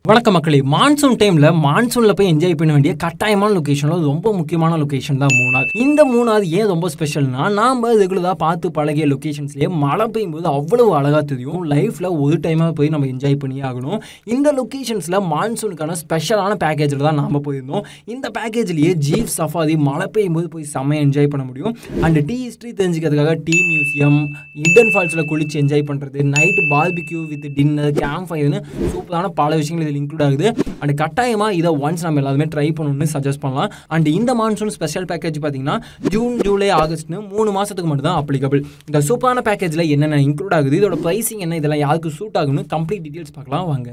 வணக்கம் மக்களே மான்சூன் டைம்ல மான்சூன்ல போய் என்ஜாய் பண்ண வேண்டிய கட்டாயமான லொகேஷன்ல ரொம்ப முக்கியமான லொகேஷன் தான் மூணார் இந்த மூணார் ஏன் ரொம்ப ஸ்பெஷல்னா நாம ரெகுலராக பார்த்து பழகிய லொகேஷன்ஸ்லயே மழை பெய்யும் போது அவ்வளவு அழகா தெரியும் லைஃப்ல ஒரு டைமா போய் நம்ம என்ஜாய் பண்ணி ஆகணும் இந்த லொகேஷன்ஸ்ல மான்சூனுக்கான ஸ்பெஷலான பேக்கேஜில் தான் நாம போயிருந்தோம் இந்த பேக்கேஜ்லயே ஜீப் சஃபாரி மழை பெய்யும் போது போய் செம்மையா என்ஜாய் பண்ண முடியும் அண்ட் டீ ஹிஸ்ட்ரி தெரிஞ்சுக்கிறதுக்காக டீ மியூசியம் இண்டன் ஃபால்ஸில் குளிச்சு என்ஜாய் பண்ணுறது night barbecue with dinner camp ஃபயர்னு சூப்பரான பல விஷயங்கள் இதில் இன்க்ளூட் ஆகுது அண்ட் கட்டாயமாக இதை ஒன்ஸ் நம்ம எல்லாருமே ட்ரை பண்ணணும்னு சஜஸ்ட் பண்ணலாம் அண்ட் இந்த மான்சூன் ஸ்பெஷல் பேக்கேஜ் பார்த்தீங்கன்னா ஜூன் ஜூலை ஆகஸ்ட்னு மூணு மாதத்துக்கு மட்டும் தான் அப்ளிகபிள் இந்த சூப்பரான பேக்கேஜில் என்னென்ன இன்க்ளூட் ஆகுது இதோட ப்ரைசிங் என்ன இதெல்லாம் யாருக்கு சூட் ஆகுன்னு கம்ப்ளீட் டீட்டெயில்ஸ் பார்க்கலாம் வாங்க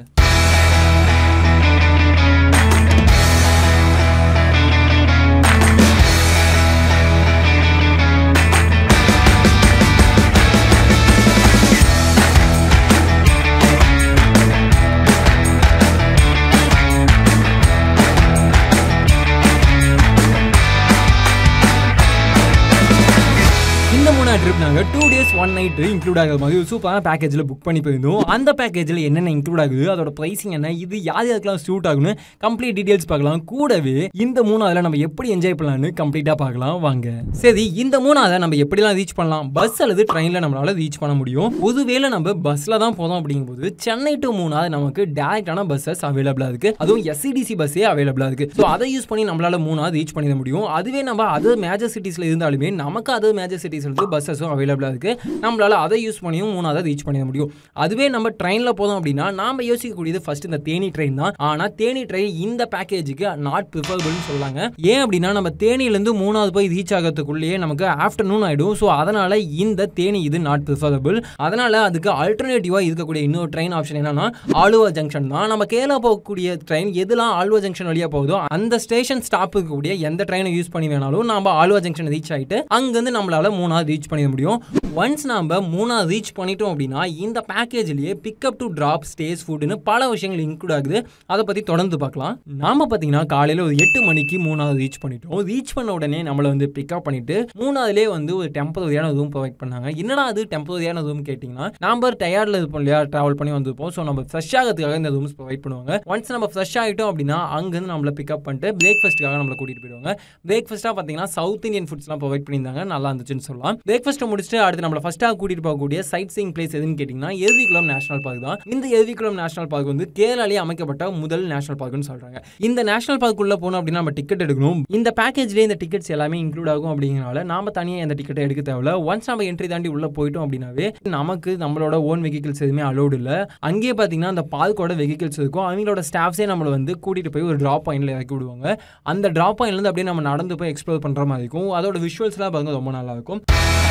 இந்த மூணு ட்ரிப் நாங்கள் two days one night include ஆகிற மாதிரி ஒரு சூப்பரான பேக்கேஜில் புக் பண்ணி போயிருந்தோம் அந்த பேக்கேஜில் என்னென்ன இன்க்ளூட் ஆகுது அதோட ப்ரைசிங் என்ன இது யார் யாருக்கெல்லாம் சூட் ஆகுன்னு கம்ப்ளீட் டீடைல்ஸ் பார்க்கலாம் கூடவே இந்த மூணாவதுல நம்ம எப்படி என்ஜாய் பண்ணலாம்னு கம்ப்ளீட்டாக பார்க்கலாம் வாங்க சரி இந்த மூணாவதை நம்ம எப்படிலாம் ரீச் பண்ணலாம் பஸ் அல்லது ட்ரெயினில் நம்மளால ரீச் பண்ண முடியும் ஒருவேளை நம்ம பஸ்ஸில் தான் போதும் அப்படிங்கும்போது சென்னை டு மூணாவது நமக்கு டேரக்டான பஸ்ஸஸ் அவைலபிளாக இருக்குது அதுவும் எஸ்சிடிசி பஸ்ஸே அவைலபிளாக இருக்குது ஸோ அதை யூஸ் பண்ணி நம்மளால மூணாவது ரீச் பண்ணிட முடியும் அதுவே நம்ம அதர் மேஜர் சிட்டிஸில் இருந்தாலுமே நமக்கு அதர் மேஜர் சிட்டிஸ் இருந்து பஸ்ஸஸும் அவைலபிளாக இருக்குது நம்மளால அதை யூஸ் பண்ணியும் மூணாவது ரீச் பண்ணிட முடியும் அதுவே நம்ம ட்ரெயினில் போதும் அப்படின்னா நாம யோசிக்கக்கூடியது ஃபர்ஸ்ட் இந்த தேனி ட்ரெயின் தான் ஆனால் தேனி ட்ரெயின் இந்த பேக்கேஜுக்கு நாட் ப்ரிஃபரபிள்னு சொல்லாங்க ஏன் அப்படின்னா நம்ம தேனியிலேருந்து மூணாவது போய் ரீச் ஆகிறதுக்குள்ளேயே நமக்கு ஆஃப்டர்நூன் ஆகிடும் ஸோ அதனால இந்த தேனி இது நாட் ப்ரிஃபரபிள் அதனால அதுக்கு ஆல்டர்னேட்டிவாக இருக்கக்கூடிய இன்னொரு ட்ரெயின் ஆப்ஷன் என்னன்னா ஆலுவா ஜங்ஷன் தான் நம்ம கேரளா போகக்கூடிய ட்ரெயின் எதெல்லாம் ஆலுவா ஜங்ஷன் வழியாக போகுதோ அந்த ஸ்டேஷன் ஸ்டாப்புக்கு கூடிய எந்த ட்ரெயினை யூஸ் பண்ணி வேணாலும் நம்ம ஆலுவா ஜங்ஷன் ரீச் ஆகிட்டு அங்கேருந்து நம்மளால மூணாவது ரீச் பண்ணிட முடியும் ஒன்ஸ் நம்ம மூணாவது ரீச் பண்ணிட்டோம் அப்படின்னா இந்த பேக்கேஜ்லேயே பிக்கப் டு ட்ராப் ஸ்டேஸ் ஃபுட்னு பல விஷயங்கள் இன்க்ளூட் ஆகுது அதை பற்றி தொடர்ந்து பார்க்கலாம் நாம பார்த்தீங்கன்னா காலையில் ஒரு எட்டு மணிக்கு மூணாவது ரீச் பண்ணிட்டோம் ரீச் பண்ண உடனே நம்மளை வந்து பிக்கப் பண்ணிட்டு மூணாவதுலேயே வந்து ஒரு டெம்பரரியான ரூம் ப்ரொவைட் பண்ணாங்க என்னடா அது டெம்பரரியான ரூம் கேட்டிங்கன்னா நம்ம டயர்டில் இருப்போம் இல்லையா ட்ராவல் பண்ணி வந்திருப்போம் ஸோ நம்ம ஃப்ரெஷ் ஆகிறதுக்காக இந்த ரூம்ஸ் ப்ரொவைட் பண்ணுவாங்க ஒன்ஸ் நம்ம ஃப்ரெஷ் ஆகிட்டோம் அப்படின்னா அங்கேருந்து நம்மளை பிக்கப் பண்ணிட்டு பிரேக்ஃபாஸ்ட்டுக்காக நம்மளை கூட்டிகிட்டு போயிடுவாங்க பிரேக்ஃபாஸ்ட்டாக பார்த்தீங்கன்னா சவுத் இந்தியன் ஃபுட்ஸ்லாம் ப்ரொவைட் பண்ணியிருந்தாங்க நல்லா இருந்துச்சுன்னு சொல்லலாம் பிரேக்ஃபாஸ்ட்டை முடிச்சுட்டு அடுத்து நம்மளை ஃபஸ்ட்டாக கூட்டிகிட்டு போகக்கூடிய சைட் சீயிங் பிளேஸ் எதுன்னு கேட்டிங்கன்னா எருவிக்குளம் நேஷனல் பார்க் தான் இந்த எருவிக்குளம் நேஷனல் பார்க் வந்து கேரளாலேயே அமைக்கப்பட்ட முதல் நேஷனல் பார்க்னு சொல்கிறாங்க இந்த நேஷனல் பார்க்குள்ளே போனோம் அப்படின்னா நம்ம டிக்கெட் எடுக்கணும் இந்த பேக்கேஜ்லேயே இந்த டிக்கெட்ஸ் எல்லாமே இன்க்ளூட் ஆகும் அப்படிங்கிறனால நாம தனியாக இந்த டிக்கெட்டை எடுக்க தேவையில்ல ஒன்ஸ் நம்ம என்ட்ரி தாண்டி உள்ளே போயிட்டோம் அப்படின்னாவே நமக்கு நம்மளோட ஓன் வெஹிக்கிள்ஸ் எதுவுமே அலோடு இல்லை அங்கேயே பார்த்தீங்கன்னா அந்த பார்க்கோட வெஹிக்கிள்ஸ் இருக்கும் அவங்களோட ஸ்டாஃப்ஸே நம்மளை வந்து கூட்டிகிட்டு போய் ஒரு ட்ராப் பாயிண்டில் இறக்கி விடுவாங்க அந்த ட்ராப் பாயிண்ட்லேருந்து அப்படியே நம்ம நடந்து போய் எக்ஸ்ப்ளோர் பண்ணுற மாதிரி இருக்கும் அதோட விஷுவல்ஸ்லாம் பாருங்க ரொம்ப நல்லா இருக்கும்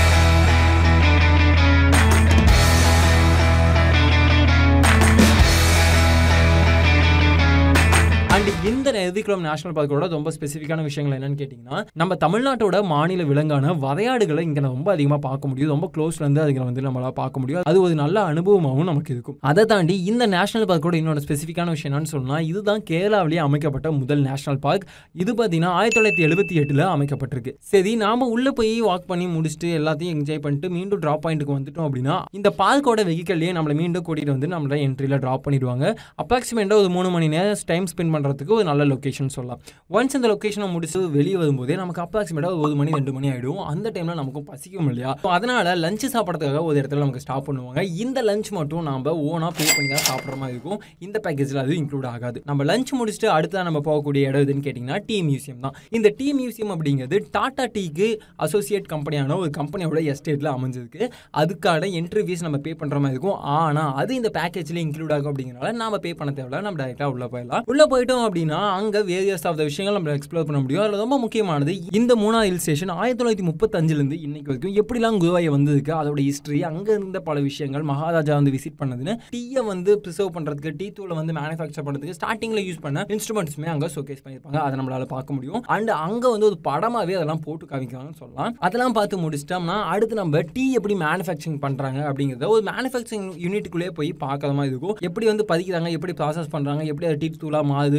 அண்ட் இந்த நெருதிக்குளம் நேஷனல் பார்க்கோட ரொம்ப ஸ்பெசிஃபிக்கான விஷயங்கள் என்னன்னு கேட்டிங்கன்னா நம்ம தமிழ்நாட்டோட மாநில விலங்கான வரையாடுகளை இங்கே ரொம்ப அதிகமாக பார்க்க முடியும் ரொம்ப க்ளோஸ்லேருந்து அதுங்களை வந்து நம்மளால் பார்க்க முடியும் அது ஒரு நல்ல அனுபவமாகவும் நமக்கு இருக்கும் அதை தாண்டி இந்த நேஷனல் பார்க்கோட இன்னொரு ஸ்பெசிஃபிக்கான விஷயம் என்னன்னு சொன்னால் இதுதான் கேரளாவிலேயே அமைக்கப்பட்ட முதல் நேஷனல் பார்க் இது பார்த்தீங்கன்னா ஆயிரத்தி தொள்ளாயிரத்தி எழுபத்தி எட்டில் அமைக்கப்பட்டிருக்கு சரி நாம உள்ளே போய் வாக் பண்ணி முடிச்சுட்டு எல்லாத்தையும் என்ஜாய் பண்ணிட்டு மீண்டும் ட்ராப் பாயிண்ட்டுக்கு வந்துட்டோம் அப்படின்னா இந்த பார்க்கோட வெஹிக்கல்லையே நம்மளை மீண்டும் கூட்டிகிட்டு வந்து நம்மள என்ட்ரியில் ட்ராப் பண்ணிடுவாங்க அப்ராக்சிமேட்டாக ஒரு மூணு மணி நேரம் டைம் ஸ்பெண்ட் பண்ணுறதுக்கு ஒரு நல்ல லொக்கேஷன் சொல்லலாம் ஒன்ஸ் இந்த லொக்கேஷனை முடிச்சு வெளியே வரும்போதே நமக்கு அப்ராக்சிமேட்டாக ஒரு மணி ரெண்டு மணி ஆகிடும் அந்த டைமில் நமக்கு பசிக்கும் இல்லையா ஸோ அதனால் லஞ்சு சாப்பிட்றதுக்காக ஒரு இடத்துல நமக்கு ஸ்டாப் பண்ணுவாங்க இந்த லஞ்ச் மட்டும் நம்ம ஓனாக பே பண்ணி தான் சாப்பிட்ற மாதிரி இருக்கும் இந்த பேக்கேஜில் அது இன்க்ளூட் ஆகாது நம்ம லஞ்ச் முடிச்சுட்டு அடுத்த நம்ம போகக்கூடிய இடம் எதுன்னு கேட்டிங்கன்னா டீ மியூசியம் தான் இந்த டீ மியூசியம் அப்படிங்கிறது டாடா டீக்கு அசோசியேட் கம்பெனியான ஒரு கம்பெனியோட எஸ்டேட்டில் அமைஞ்சிருக்கு அதுக்கான என்ட்ரி ஃபீஸ் நம்ம பே பண்ணுற மாதிரி இருக்கும் ஆனால் அது இந்த பேக்கேஜில் இன்க்ளூட் ஆகும் அப்படிங்கிறனால நம்ம பே பண்ண தேவையில்ல நம்ம டேரெக்டாக உள்ளே போயிடலாம் உள்ளே போயிட்டோம் அப்படின்னா அங்கே வேரியஸ் ஆஃப் த விஷயங்கள் நம்ம எக்ஸ்ப்ளோர் பண்ண முடியும் அதில் ரொம்ப முக்கியமானது இந்த மூணாவது ஹில் ஸ்டேஷன் ஆயிரத்தி தொள்ளாயிரத்தி முப்பத்தஞ்சிலேருந்து இன்னைக்கு வரைக்கும் எப்படிலாம் குருவாயை வந்திருக்கு அதோட ஹிஸ்ட்ரி அங்கே இருந்த பல விஷயங்கள் மகாராஜா வந்து விசிட் பண்ணதுன்னு டீயை வந்து ப்ரிசர்வ் பண்ணுறதுக்கு டீ தூளை வந்து மேனுஃபேக்சர் பண்ணுறதுக்கு ஸ்டார்டிங்கில் யூஸ் பண்ண இன்ஸ்ட்ருமெண்ட்ஸுமே அங்கே ஷோகேஸ் பண்ணியிருப்பாங்க அதை நம்மளால பார்க்க முடியும் அண்ட் அங்கே வந்து ஒரு படமாகவே அதெல்லாம் போட்டு காமிக்கிறாங்கன்னு சொல்லலாம் அதெல்லாம் பார்த்து முடிச்சிட்டோம்னா அடுத்து நம்ம டீ எப்படி மேனுஃபேக்சரிங் பண்ணுறாங்க அப்படிங்கிறத ஒரு மேனுஃபேக்சரிங் யூனிட்டுக்குள்ளே போய் பார்க்குற மாதிரி இருக்கும் எப்படி வந்து பதிக்கிறாங்க எப்படி ப்ராசஸ் பண்ணுறாங்க எப்படி அது டீ தூளாக மாறுது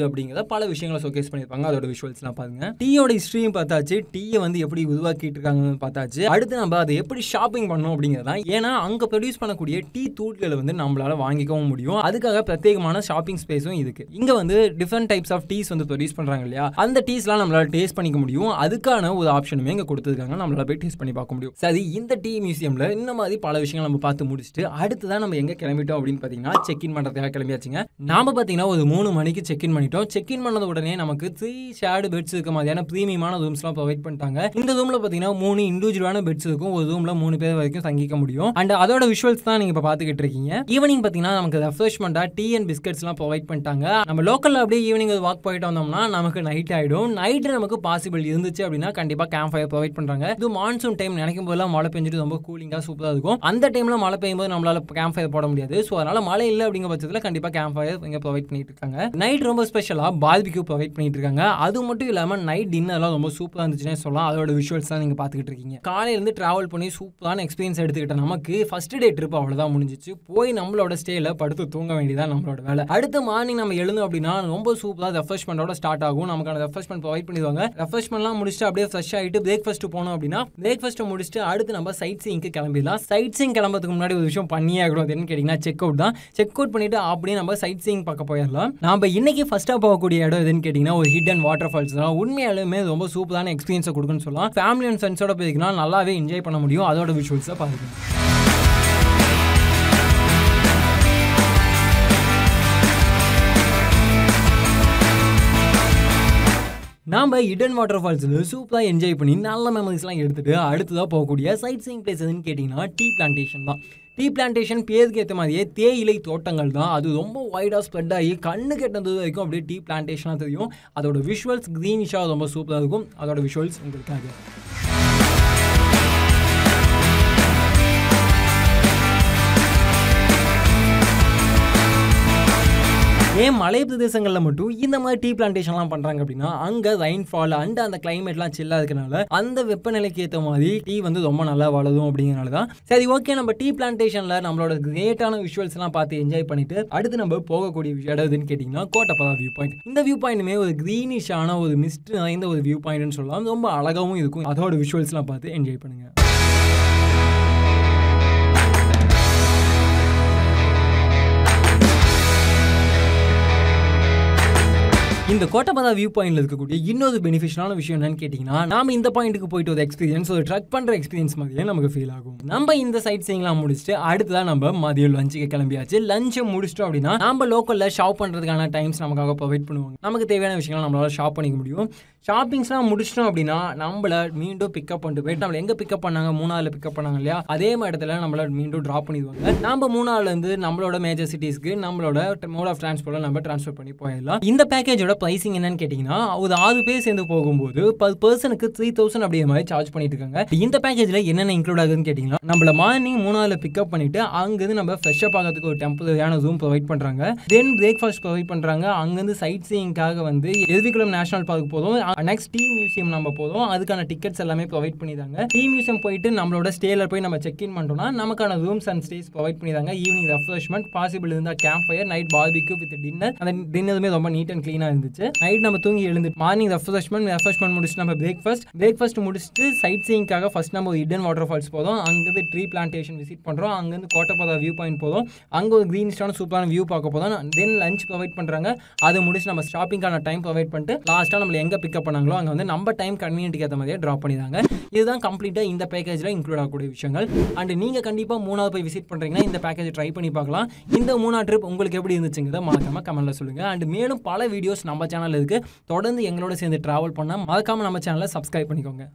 அப்படிங்கிறத பல விஷயங்களை ஷோகேஸ் பண்ணியிருப்பாங்க அதோட விஷுவல்ஸ்லாம் பாருங்க டீயோட ஹிஸ்ட்ரியும் பார்த்தாச்சு டீயை வந்து எப்படி உருவாக்கிட்டு இருக்காங்கன்னு பார்த்தாச்சு அடுத்து நம்ம அதை எப்படி ஷாப்பிங் பண்ணோம் அப்படிங்கிறதா ஏன்னா அங்கே ப்ரொடியூஸ் பண்ணக்கூடிய டீ தூட்களை வந்து நம்மளால வாங்கிக்கவும் முடியும் அதுக்காக பிரத்யேகமான ஷாப்பிங் ஸ்பேஸும் இருக்கு இங்க வந்து டிஃப்ரெண்ட் டைப்ஸ் ஆஃப் டீஸ் வந்து ப்ரொடியூஸ் பண்றாங்க இல்லையா அந்த டீஸ்லாம் நம்மளால டேஸ்ட் பண்ணிக்க முடியும் அதுக்கான ஒரு ஆப்ஷனுமே இங்க கொடுத்துருக்காங்க நம்மளால போய் டேஸ்ட் பண்ணி பார்க்க முடியும் சரி இந்த டீ மியூசியம்ல இந்த மாதிரி பல விஷயங்கள் நம்ம பார்த்து முடிச்சுட்டு அடுத்துதான் நம்ம எங்க கிளம்பிட்டோம் அப்படின்னு பார்த்தீங்கன்னா செக் இன் பண்றதுக்காக கிளம்பியாச்சுங்க நாம பார்த்தீங்கன்னா ஒரு மூணு மணிக்கு செக் இன் பண்ணிட்டோம் செக் இன் பண்ணது உடனே நமக்கு த்ரீ ஷேடு பெட்ஸ் இருக்க மாதிரியான ப்ரீமியமான ரூம்ஸ்லாம் ப்ரொவைட் பண்ணிட்டாங்க இந்த ரூம்ல பார்த்தீங்கன்னா மூணு இண்டிவிஜுவலான பெட்ஸ் இருக்கும் ஒரு ரூம்ல மூணு பேர் வரைக்கும் தங்கிக்க முடியும் அண்ட் அதோட விஷுவல்ஸ் தான் நீங்க இப்போ பார்த்துக்கிட்டு இருக்கீங்க ஈவினிங் பார்த்தீங்கன்னா நமக்கு ரெஃப்ரெஷ்மெண்ட்டாக டீ அண்ட் பிஸ்கட்ஸ்லாம் ப்ரொவைட் பண்ணிட்டாங்க நம்ம லோக்கலில் அப்படியே ஈவினிங் வாக் போயிட்டு வந்தோம்னா நமக்கு நைட் ஆகிடும் நைட்டு நமக்கு பாசிபிள் இருந்துச்சு அப்படின்னா கண்டிப்பாக கேம்ப் ஃபயர் ப்ரொவைட் பண்ணுறாங்க இது மான்சூன் டைம் நினைக்கும் போதெல்லாம் மழை பெஞ்சிட்டு ரொம்ப கூலிங்காக சூப்பராக இருக்கும் அந்த டைமில் மழை பெய்யும் போது நம்மளால கேம்ப் ஃபயர் போட முடியாது ஸோ அதனால மழை இல்லை அப்படிங்கிற பட்சத்தில் கண்டிப்பாக கேம்ப் ஃபயர் இங்கே ப்ரொவைட் பண்ணிட்டு இருக்காங்க நைட் ரொம்ப ஸ்பெஷலாக பார்பிக்யூ ப்ரொவைட் பண்ணிட்டு இருக்காங்க அது மட்டும் இல்லாமல் நைட் டின்னர்லாம் ரொம்ப சூப்பராக இருந்துச்சுன்னே சொல்லலாம் அதோட விஷுவல்ஸ் தான் நீங்கள் பார்த்துக்கிட்டு இருக்கீங்க காலையிலேருந்து ட்ராவல் பண்ணி சூப்பரான எக்ஸ்பீரியன்ஸ் எடுத்துக்கிட்ட நமக்கு ஃபர்ஸ்ட் டே ட்ரிப் அவ்வளோதான் முடிஞ்சிச்சு போய் நம்மளோட ஸ்டேல படுத்து தூங்க வேண்டியதான் நம்மளோட வேலை அடுத்த மார்னிங் நம்ம எழுந்தோம் அப்படின்னா ரொம்ப சூப்பராக ரெஃப்ரெஷ்மெண்ட்டோட ஸ்டார்ட் ஆகும் நமக்கான ரெஃப்ரெஷ்மெண்ட் ப்ரொவைட் பண்ணிடுவாங்க ரெஃப்ரெஷ்மெண்ட்லாம் முடிச்சுட்டு அப்படியே ஃப்ரெஷ் ஆகிட்டு பிரேக்ஃபாஸ்ட் போனோம் அப்படின்னா பிரேக்ஃபாஸ்ட்டை முடிச்சுட்டு அடுத்து நம்ம சைட் சீங்க்கு கிளம்பிடலாம் சைட் சீங் கிளம்புறதுக்கு முன்னாடி ஒரு விஷயம் பண்ணியே ஆகணும் அது என்னன்னு கேட்டிங்கன்னா செக் அவுட் தான் செக் அவுட் பண்ணிட்டு அப்படியே நம்ம சைட் சீங் பார்க்க போயிடலாம் நம்ம இன்னைக்கு ஃபர்ஸ்ட்டாக போகக்கூடிய இடம் எதுன்னு கேட்டிங்கன்னா ஒரு ஹிடன் வாட்டர் ஃபால்ஸ் தான் உண்மையாலுமே ரொம்ப சூப்பரான எக்ஸ்பீரியன்ஸை கொடுக்குன்னு சொல்லலாம் ஃபேமிலி அண்ட் ஃப்ரெண்ட்ஸோட போயிருக்கீங்கன்னா நல்லாவே என்ஜாய் பண்ண முடியும் அதோட விஷுவல்ஸை பாருங்க நாம் இடன் வாட்டர் ஃபால்ஸில் சூப்பராக என்ஜாய் பண்ணி நல்ல மெமரிஸ்லாம் எடுத்துகிட்டு அடுத்ததாக போகக்கூடிய சைட் சீங் பிளேஸ் எதுன்னு கேட்டிங்கன்னா டீ பிளான்டேஷன் தான் டீ பிளான்டேஷன் பேருக்கு ஏற்ற மாதிரியே தேயிலை தோட்டங்கள் தான் அது ரொம்ப வைடாக ஸ்ப்ரெட் ஆகி கண்ணு கெட்டது வரைக்கும் அப்படியே டீ பிளான்டேஷனாக தெரியும் அதோட விஷுவல்ஸ் க்ரீனிஷாக ரொம்ப சூப்பராக இருக்கும் அதோட விஷுவல்ஸ் உங்களுக்காக ஏன் மலை பிரதேசங்களில் மட்டும் இந்த மாதிரி டீ பிளான்டேஷன்லாம் பண்ணுறாங்க அப்படின்னா அங்கே ரெயின்ஃபால் அண்ட் அந்த கிளைமேட்லாம் சில்லாக இருக்கனால அந்த வெப்பநிலைக்கு ஏற்ற மாதிரி டீ வந்து ரொம்ப நல்லா வளரும் அப்படிங்கிறனால தான் சரி ஓகே நம்ம டீ பிளான்டேஷனில் நம்மளோட கிரேட்டான விஷுவல்ஸ்லாம் பார்த்து என்ஜாய் பண்ணிட்டு அடுத்து நம்ம போகக்கூடிய இடம் எதுன்னு கேட்டிங்கன்னா கோட்டப்பதா வியூ பாயிண்ட் இந்த வியூ பாயிண்ட்டுமே ஒரு க்ரீனிஷான ஒரு மிஸ்ட் நிறைந்த ஒரு வியூ பாயிண்ட்னு சொல்லலாம் ரொம்ப அழகாகவும் இருக்கும் அதோட விஷுவல்ஸ்லாம் பார்த்து என்ஜாய் பண்ணுங்கள் இந்த கோட்டபதா வியூ பாயிண்ட்ல இருக்கக்கூடிய இன்னொரு பெனிஃபிஷியலான விஷயம் என்னன்னு கேட்டிங்கன்னா நாம இந்த பாயிண்ட்டுக்கு போயிட்டு ஒரு எக்ஸ்பீரியன்ஸ் ஒரு ட்ரக் பண்ற எக்ஸ்பீரியன்ஸ் மாதிரியே நமக்கு ஃபீல் ஆகும் நம்ம இந்த சைட் சீங்லாம் முடிச்சுட்டு அடுத்ததான் நம்ம மதியம் லஞ்சுக்கு கிளம்பியாச்சு லஞ்சை முடிச்சிட்டோம் அப்படின்னா நம்ம லோக்கல்ல ஷாப் பண்றதுக்கான டைம்ஸ் நமக்காக ப்ரொவைட் பண்ணுவாங்க நமக்கு தேவையான விஷயங்கள் நம்மளால ஷாப் பண்ணிக்க முடியும் ஷாப்பிங்ஸ்லாம் முடிச்சிட்டோம் அப்படின்னா நம்மள மீண்டும் பிக்கப் பண்ணிட்டு போயிட்டு நம்மள எங்க பிக்கப் பண்ணாங்க மூணாறுல பிக்கப் பண்ணாங்க இல்லையா அதே மாதிரி இடத்துல நம்மள மீண்டும் ட்ராப் பண்ணிடுவாங்க நம்ம மூணாறுல இருந்து நம்மளோட மேஜர் சிட்டிஸ்க்கு நம்மளோட மோட் ஆஃப் டிரான்ஸ்போர்ட்ல நம்ம ட்ரான்ஸ்ஃபர் பண்ணி போயிடலாம் இந்த பேக்கேஜோட ப்ரைசிங் என்னன்னு கேட்டிங்கன்னா ஒரு ஆறு பேர் சேர்ந்து போகும்போது பர் பர்சனுக்கு த்ரீ தௌசண்ட் அப்படியே மாதிரி சார்ஜ் பண்ணிட்டு இருக்காங்க இந்த பேக்கேஜில் என்னென்ன இன்க்ளூட் ஆகுதுன்னு கேட்டிங்கன்னா நம்மள மார்னிங் மூணாவில் பிக்கப் பண்ணிட்டு அங்கேருந்து நம்ம ஃப்ரெஷ்ஷப் ஆகிறதுக்கு ஒரு டெம்பரரியான ரூம் ப்ரொவைட் பண்ணுறாங்க தென் பிரேக்ஃபாஸ்ட் ப்ரொவைட் பண்ணுறாங்க அங்கேருந்து சைட் சீயிங்காக வந்து எதிர்குளம் நேஷனல் பார்க் போதும் நெக்ஸ்ட் டீ மியூசியம் நம்ம போதும் அதுக்கான டிக்கெட்ஸ் எல்லாமே ப்ரொவைட் பண்ணிடுறாங்க டீ மியூசியம் போயிட்டு நம்மளோட ஸ்டேல போய் நம்ம செக் இன் பண்ணிட்டோம்னா நமக்கான ரூம்ஸ் அண்ட் ஸ்டேஸ் ப்ரொவைட் பண்ணிடுறாங்க ஈவினிங் ரெஃப்ரெஷ்மெண்ட் பாசிபிள் இருந்தால் camp fire night barbecue with dinner அந்த டின்னருமே ரொம்ப நீட் அண்ட் க்ளீனாக இருந்துச்சு நைட் நம்ம தூங்கி எழுந்து மார்னிங் ரெஃப்ரெஷ்மெண்ட் ரெஃப்ரெஷ்மெண்ட் முடிச்சுட்டு நம்ம பிரேக்ஃபாஸ்ட் பிரேக்ஃபாஸ்ட் முடிச்சுட்டு சைட் சீயிங்காக ஃபர்ஸ்ட் நம்ம ஒரு இடன் வாட்டர் ஃபால்ஸ் போதும் அங்கேருந்து ட்ரீ பிளான்டேஷன் விசிட் பண்ணுறோம் அங்கேருந்து கோட்டப்பதா வியூ பாயிண்ட் போதும் அங்கே ஒரு க்ரீனிஸ்டான சூப்பரான வியூ பார்க்க போதும் தென் லஞ்ச் ப்ரொவைட் பண்ணுறாங்க அதை முடிச்சு நம்ம ஷாப்பிங்கான டைம் ப்ரொவைட் பண்ணிட்டு லாஸ்ட்டாக நம்மள எங்கே பிக்கப் பண்ணாங்களோ அங்கே வந்து நம்ம டைம் கன்வீனியன்ட்டுக்கு ஏற்ற மாதிரியே ட்ராப் பண்ணிடுறாங்க இதுதான் கம்ப்ளீட்டாக இந்த பேக்கேஜில் இன்க்ளூட் ஆகக்கூடிய விஷயங்கள் அண்ட் நீங்கள் கண்டிப்பாக மூணாவது போய் விசிட் பண்ணுறீங்கன்னா இந்த பேக்கேஜ் ட்ரை பண்ணி பார்க்கலாம் இந்த மூணாவது ட்ரிப் உங்களுக்கு எப்படி இருந்துச்சுங்கிறத மறக்காம கமெண்ட்டில் சொல்லுங்கள் அண்ட் மேலும் பல வீடியோஸ் நம்ம சேனல் இருக்குது தொடர்ந்து எங்களோட சேர்ந்து ட்ராவல் பண்ணால் மறக்காம நம்ம சேனலை சப்ஸ்கிரைப் பண்ணிக்கோங்க